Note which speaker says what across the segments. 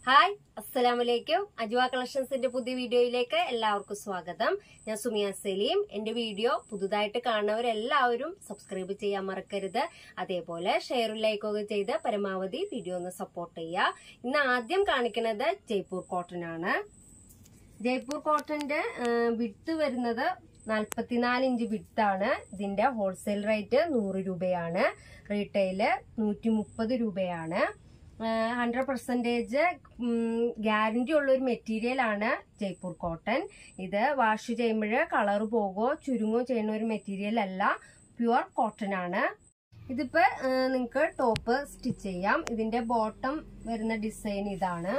Speaker 1: hi അസ്സലാമലൈക്കും അജ്വ കളക്ഷൻസിന്റെ പുതിയ വീഡിയോയിലേക്ക് എല്ലാവർക്കും സ്വാഗതം ഞാൻ സുമിയ സലീം എന്റെ വീഡിയോ പുതുതായിട്ട് കാണുന്നവരെല്ലാവരും സബ്സ്ക്രൈബ് ചെയ്യാൻ മറക്കരുത് അതേപോലെ ഷെയറും ലൈക്കൊക്കെ ചെയ്ത് പരമാവധി വീഡിയോ ഒന്ന് സപ്പോർട്ട് ചെയ്യുക ഇന്ന് ആദ്യം കാണിക്കുന്നത് ജയ്പൂർ കോട്ടൺ ആണ് ജയ്പൂർ കോട്ടന്റെ വിട്ട് വരുന്നത് നാൽപ്പത്തിനാല് ഇഞ്ച് വിട്ടാണ് ഇതിന്റെ ഹോൾസെയിൽ റേറ്റ് നൂറ് രൂപയാണ് റീറ്റെയില് നൂറ്റി മുപ്പത് രൂപയാണ് ഹൺഡ്രഡ് പെർസെൻറ്റേജ് ഗ്യാരണ്ടി ഉള്ള ഒരു മെറ്റീരിയൽ ആണ് ജയ്പൂർ കോട്ടൺ ഇത് വാഷ് ചെയ്യുമ്പോൾ കളർ പോകുകയോ ചുരുങ്ങോ ചെയ്യുന്ന ഒരു മെറ്റീരിയൽ അല്ല പ്യുവർ കോട്ടൺ ആണ് ഇതിപ്പോ നിങ്ങൾക്ക് ടോപ്പ് സ്റ്റിച്ച് ചെയ്യാം ഇതിന്റെ ബോട്ടം വരുന്ന ഡിസൈൻ ഇതാണ്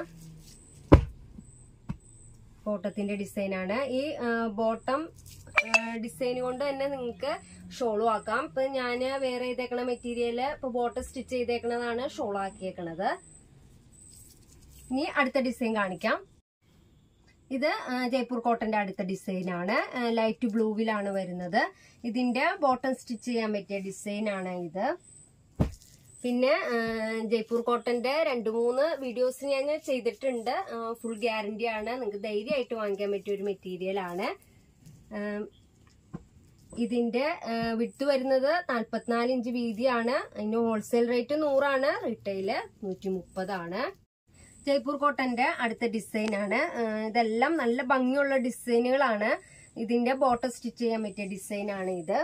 Speaker 1: ബോട്ടത്തിന്റെ ഡിസൈൻ ആണ് ഈ ബോട്ടം ഡിസൈൻ കൊണ്ട് തന്നെ നിങ്ങൾക്ക് ഷോളും ആക്കാം ഇപ്പൊ ഞാൻ വേറെ ചെയ്തേക്കണ മെറ്റീരിയല് ഇപ്പൊ ബോട്ടം സ്റ്റിച്ച് ചെയ്തേക്കണതാണ് ഷോൾ ആക്കിയേക്കണത് ഇനി അടുത്ത ഡിസൈൻ കാണിക്കാം ഇത് ജയ്പൂർ കോട്ടന്റെ അടുത്ത ഡിസൈൻ ആണ് ലൈറ്റ് ബ്ലൂവിലാണ് വരുന്നത് ഇതിന്റെ ബോട്ടം സ്റ്റിച്ച് ചെയ്യാൻ പറ്റിയ ഡിസൈൻ ആണ് ഇത് പിന്നെ ജയ്പൂർ കോട്ടന്റെ രണ്ട് മൂന്ന് വീഡിയോസ് ഞാൻ ചെയ്തിട്ടുണ്ട് ഫുൾ ഗ്യാരണ്ടി ആണ് നിങ്ങൾക്ക് ധൈര്യമായിട്ട് വാങ്ങിക്കാൻ പറ്റിയ ഒരു മെറ്റീരിയൽ ആണ് ഇതിന്റെ വിട്ട് വരുന്നത് നാൽപ്പത്തിനാല് ഇഞ്ച് വീതിയാണ് അതിന്റെ ഹോൾസെയിൽ റേറ്റ് നൂറാണ് റീറ്റെയില് നൂറ്റി മുപ്പതാണ് ജയ്പൂർ കോട്ടന്റെ അടുത്ത ഡിസൈൻ ആണ് ഇതെല്ലാം നല്ല ഭംഗിയുള്ള ഡിസൈനുകളാണ് ഇതിന്റെ ബോട്ടം സ്റ്റിച്ച് ചെയ്യാൻ പറ്റിയ ഡിസൈൻ ആണ് ഇത്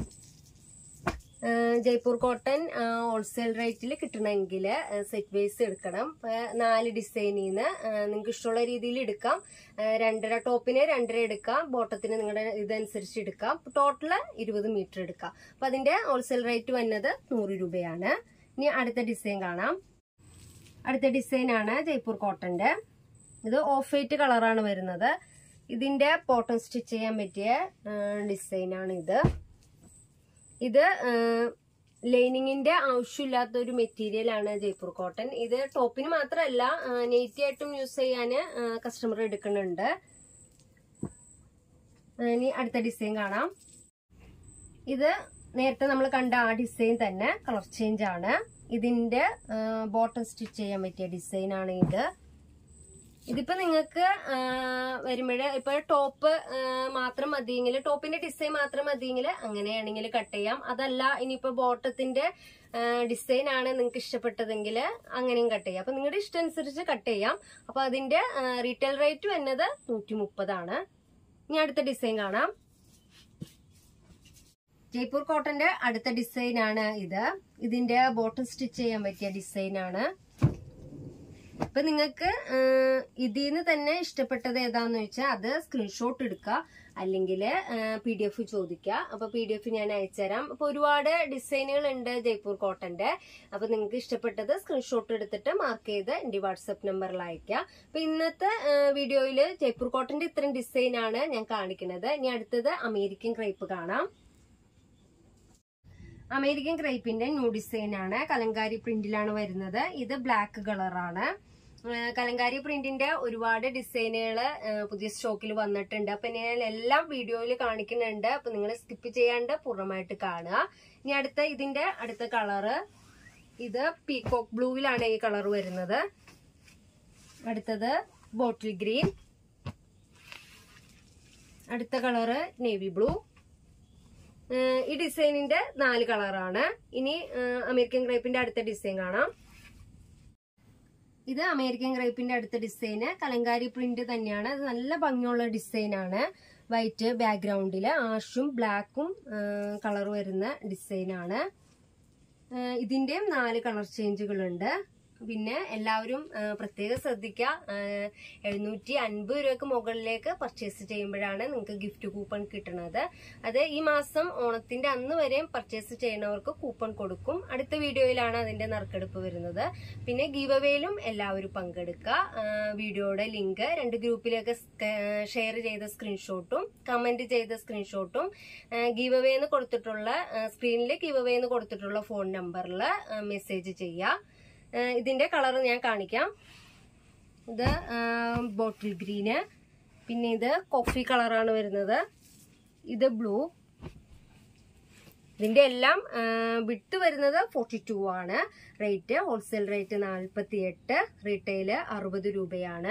Speaker 1: ജയ്പൂർ കോട്ടൺ ഹോൾസെയിൽ റേറ്റിൽ കിട്ടണമെങ്കിൽ സെറ്റ് വൈസ് എടുക്കണം നാല് ഡിസൈനിൽ നിന്ന് നിങ്ങൾക്ക് ഇഷ്ടമുള്ള രീതിയിൽ എടുക്കാം രണ്ടര ടോപ്പിന് രണ്ടര എടുക്കാം ബോട്ടത്തിന് നിങ്ങളുടെ ഇതനുസരിച്ച് എടുക്കാം ടോട്ടൽ ഇരുപത് മീറ്റർ എടുക്കാം അപ്പൊ അതിന്റെ ഹോൾസെയിൽ റേറ്റ് വന്നത് നൂറ് രൂപയാണ് ഇനി അടുത്ത ഡിസൈൻ കാണാം അടുത്ത ഡിസൈൻ ആണ് ജയ്പൂർ കോട്ടന്റെ ഇത് ഓഫ് വൈറ്റ് കളറാണ് വരുന്നത് ഇതിന്റെ ബോട്ടം സ്റ്റിച്ച് ചെയ്യാൻ പറ്റിയ ഡിസൈൻ ആണ് ഇത് ഇത് ലൈനിങ്ങിന്റെ ആവശ്യമില്ലാത്ത ഒരു മെറ്റീരിയൽ ആണ് ജയ്പൂർ കോട്ടൺ ഇത് ടോപ്പിന് മാത്രമല്ല നെയ്റ്റി ആയിട്ടും യൂസ് ചെയ്യാൻ കസ്റ്റമർ എടുക്കുന്നുണ്ട് ഇനി അടുത്ത ഡിസൈൻ കാണാം ഇത് നേരത്തെ നമ്മൾ കണ്ട ആ ഡിസൈൻ തന്നെ കളർ ചേഞ്ച് ആണ് ഇതിന്റെ ബോട്ടം സ്റ്റിച്ച് ചെയ്യാൻ പറ്റിയ ഡിസൈൻ ആണ് ഇത് ഇതിപ്പോ നിങ്ങൾക്ക് വരുമ്പോഴേ ഇപ്പൊ ടോപ്പ് മാത്രം മതിയെങ്കിൽ ടോപ്പിന്റെ ഡിസൈൻ മാത്രം മതിയെങ്കിൽ അങ്ങനെയാണെങ്കിൽ കട്ട് ചെയ്യാം അതല്ല ഇനിയിപ്പോ ബോട്ടത്തിന്റെ ഡിസൈൻ ആണ് നിങ്ങൾക്ക് ഇഷ്ടപ്പെട്ടതെങ്കിൽ അങ്ങനെയും കട്ട് ചെയ്യാം അപ്പൊ നിങ്ങളുടെ ഇഷ്ടം അനുസരിച്ച് കട്ട് ചെയ്യാം അപ്പൊ അതിന്റെ റീറ്റെയിൽ റേറ്റ് വരുന്നത് നൂറ്റി മുപ്പതാണ് ഇനി അടുത്ത ഡിസൈൻ കാണാം ജയ്പൂർ കോട്ടന്റെ അടുത്ത ഡിസൈൻ ആണ് ഇത് ഇതിന്റെ ബോട്ടം സ്റ്റിച്ച് ചെയ്യാൻ പറ്റിയ ഡിസൈൻ ആണ് ഇപ്പൊ നിങ്ങൾക്ക് ഇതിൽ നിന്ന് തന്നെ ഇഷ്ടപ്പെട്ടത് ഏതാന്ന് വെച്ചാൽ അത് സ്ക്രീൻഷോട്ട് എടുക്കുക അല്ലെങ്കിൽ പി ഡി എഫ് ചോദിക്കുക അപ്പൊ പി ഡി എഫ് ഞാൻ അയച്ചുതരാം അപ്പൊ ഒരുപാട് ഡിസൈനുകൾ ഉണ്ട് ജയ്പൂർ കോട്ടന്റെ അപ്പൊ നിങ്ങൾക്ക് ഇഷ്ടപ്പെട്ടത് സ്ക്രീൻഷോട്ട് എടുത്തിട്ട് മാർക്ക് ചെയ്ത് എന്റെ വാട്സപ്പ് നമ്പറിൽ അയക്കുക അപ്പൊ ഇന്നത്തെ വീഡിയോയിൽ ജയ്പൂർ കോട്ടന്റെ ഇത്രയും ഡിസൈൻ ആണ് ഞാൻ കാണിക്കുന്നത് ഇനി അടുത്തത് അമേരിക്കൻ ക്രൈപ്പ് കാണാം അമേരിക്കൻ ക്രൈപ്പിന്റെ ന്യൂ ഡിസൈൻ ആണ് കലങ്കാരി പ്രിന്റിലാണ് വരുന്നത് ഇത് ബ്ലാക്ക് കളറാണ് കലങ്കാരി പ്രിന്റിന്റെ ഒരുപാട് ഡിസൈനുകൾ പുതിയ സ്റ്റോക്കിൽ വന്നിട്ടുണ്ട് അപ്പൊ ഞാൻ എല്ലാം വീഡിയോയിൽ കാണിക്കുന്നുണ്ട് അപ്പൊ നിങ്ങൾ സ്കിപ്പ് ചെയ്യാണ്ട് പൂർണ്ണമായിട്ട് കാണുക ഇനി അടുത്ത ഇതിന്റെ അടുത്ത കളറ് ഇത് പീകോക്ക് ബ്ലൂവിലാണ് ഈ കളർ വരുന്നത് അടുത്തത് ബോട്ടിൽ ഗ്രീൻ അടുത്ത കളറ് നേവി ബ്ലൂ ഈ ഡിസൈനിന്റെ നാല് കളറാണ് ഇനി അമേരിക്കൻ ക്രൈപ്പിന്റെ അടുത്ത ഡിസൈൻ കാണാം ഇത് അമേരിക്കൻ ക്രൈപ്പിന്റെ അടുത്ത ഡിസൈന് കലങ്കാരി പ്രിന്റ് തന്നെയാണ് അത് നല്ല ഭംഗിയുള്ള ഡിസൈൻ ആണ് വൈറ്റ് ബാക്ക്ഗ്രൗണ്ടില് ആഷും ബ്ലാക്കും കളർ വരുന്ന ഡിസൈൻ ആണ് ഇതിന്റെയും നാല് കളർ ചേഞ്ചുകളുണ്ട് പിന്നെ എല്ലാവരും പ്രത്യേകം ശ്രദ്ധിക്കുക എഴുന്നൂറ്റി അൻപത് രൂപയ്ക്ക് മുകളിലേക്ക് പർച്ചേസ് ചെയ്യുമ്പോഴാണ് നിങ്ങൾക്ക് ഗിഫ്റ്റ് കൂപ്പൺ കിട്ടുന്നത് അത് ഈ മാസം ഓണത്തിന്റെ അന്ന് വരെയും പർച്ചേസ് ചെയ്യുന്നവർക്ക് കൂപ്പൺ കൊടുക്കും അടുത്ത വീഡിയോയിലാണ് അതിന്റെ നറുക്കെടുപ്പ് വരുന്നത് പിന്നെ ഗീവ് അവേയിലും എല്ലാവരും പങ്കെടുക്കുക വീഡിയോയുടെ ലിങ്ക് രണ്ട് ഗ്രൂപ്പിലേക്ക് ഷെയർ ചെയ്ത സ്ക്രീൻഷോട്ടും കമന്റ് ചെയ്ത സ്ക്രീൻഷോട്ടും ഗീവ് അവേ എന്ന് കൊടുത്തിട്ടുള്ള സ്ക്രീനിൽ ഗീവ് അവേ എന്ന് കൊടുത്തിട്ടുള്ള ഫോൺ നമ്പറിൽ മെസ്സേജ് ചെയ്യുക ഇതിന്റെ കളർ ഞാൻ കാണിക്കാം ഇത് ബോട്ടിൽ ഗ്രീന് പിന്നെ ഇത് കോഫി കളറാണ് വരുന്നത് ഇത് ബ്ലൂ ഇതിന്റെ എല്ലാം വിട്ട് വരുന്നത് ഫോർട്ടി ടു ആണ് റേറ്റ് ഹോൾസെയിൽ റേറ്റ് നാൽപ്പത്തി എട്ട് റീറ്റെയില് അറുപത് രൂപയാണ്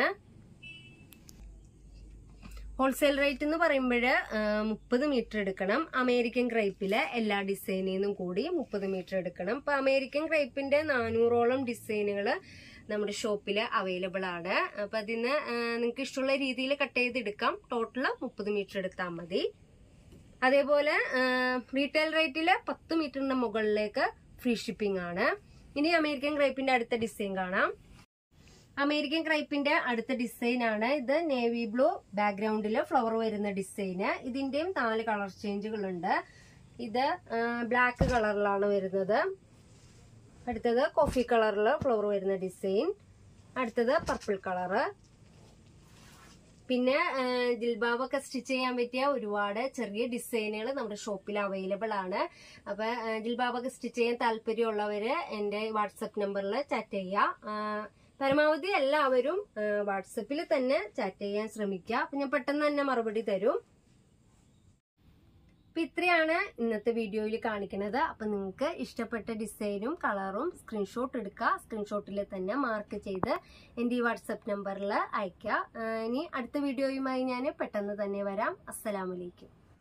Speaker 1: ഹോൾസെയിൽ റേറ്റ് എന്ന് പറയുമ്പോൾ മുപ്പത് മീറ്റർ എടുക്കണം അമേരിക്കൻ ക്രൈപ്പിലെ എല്ലാ ഡിസൈനിൽ നിന്നും കൂടി മുപ്പത് മീറ്റർ എടുക്കണം ഇപ്പൊ അമേരിക്കൻ ക്രൈപ്പിന്റെ നാനൂറോളം ഡിസൈനുകൾ നമ്മുടെ ഷോപ്പിൽ അവൈലബിൾ ആണ് അപ്പൊ അതിന് നിങ്ങൾക്ക് ഇഷ്ടമുള്ള രീതിയിൽ കട്ട് ചെയ്തെടുക്കാം ടോട്ടൽ മുപ്പത് മീറ്റർ എടുത്താൽ മതി അതേപോലെ റീറ്റെയിൽ റേറ്റിൽ പത്ത് മീറ്ററിന്റെ മുകളിലേക്ക് ഫ്രീ ഷിപ്പിംഗ് ആണ് ഇനി അമേരിക്കൻ ക്രൈപ്പിന്റെ അടുത്ത ഡിസൈൻ കാണാം അമേരിക്കൻ ക്രൈപ്പിന്റെ അടുത്ത ഡിസൈൻ ആണ് ഇത് നേവി ബ്ലൂ ബാക്ക്ഗ്രൗണ്ടിൽ ഫ്ലവർ വരുന്ന ഡിസൈന് ഇതിന്റെയും നാല് കളർ ചേഞ്ചുകളുണ്ട് ഇത് ബ്ലാക്ക് കളറിലാണ് വരുന്നത് അടുത്തത് കോഫി കളറിൽ ഫ്ലവർ വരുന്ന ഡിസൈൻ അടുത്തത് പർപ്പിൾ കളറ് പിന്നെ ജിൽബാബൊക്കെ സ്റ്റിച്ച് ചെയ്യാൻ പറ്റിയ ഒരുപാട് ചെറിയ ഡിസൈനുകൾ നമ്മുടെ ഷോപ്പിൽ അവൈലബിൾ ആണ് അപ്പൊ ജിൽബാബൊക്കെ സ്റ്റിച്ച് ചെയ്യാൻ താല്പര്യമുള്ളവര് എന്റെ വാട്സപ്പ് നമ്പറിൽ ചാറ്റ് ചെയ്യുക പരമാവധി എല്ലാവരും വാട്സപ്പിൽ തന്നെ ചാറ്റ് ചെയ്യാൻ ശ്രമിക്കുക അപ്പൊ ഞാൻ പെട്ടെന്ന് തന്നെ മറുപടി തരും അപ്പൊ ഇത്രയാണ് ഇന്നത്തെ വീഡിയോയിൽ കാണിക്കുന്നത് അപ്പൊ നിങ്ങൾക്ക് ഇഷ്ടപ്പെട്ട ഡിസൈനും കളറും സ്ക്രീൻഷോട്ട് എടുക്കുക സ്ക്രീൻഷോട്ടിൽ തന്നെ മാർക്ക് ചെയ്ത് എൻ്റെ ഈ വാട്സപ്പ് നമ്പറിൽ അയക്കുക ഇനി അടുത്ത വീഡിയോയുമായി ഞാൻ പെട്ടെന്ന് തന്നെ വരാം അസ്സലാമലൈക്കും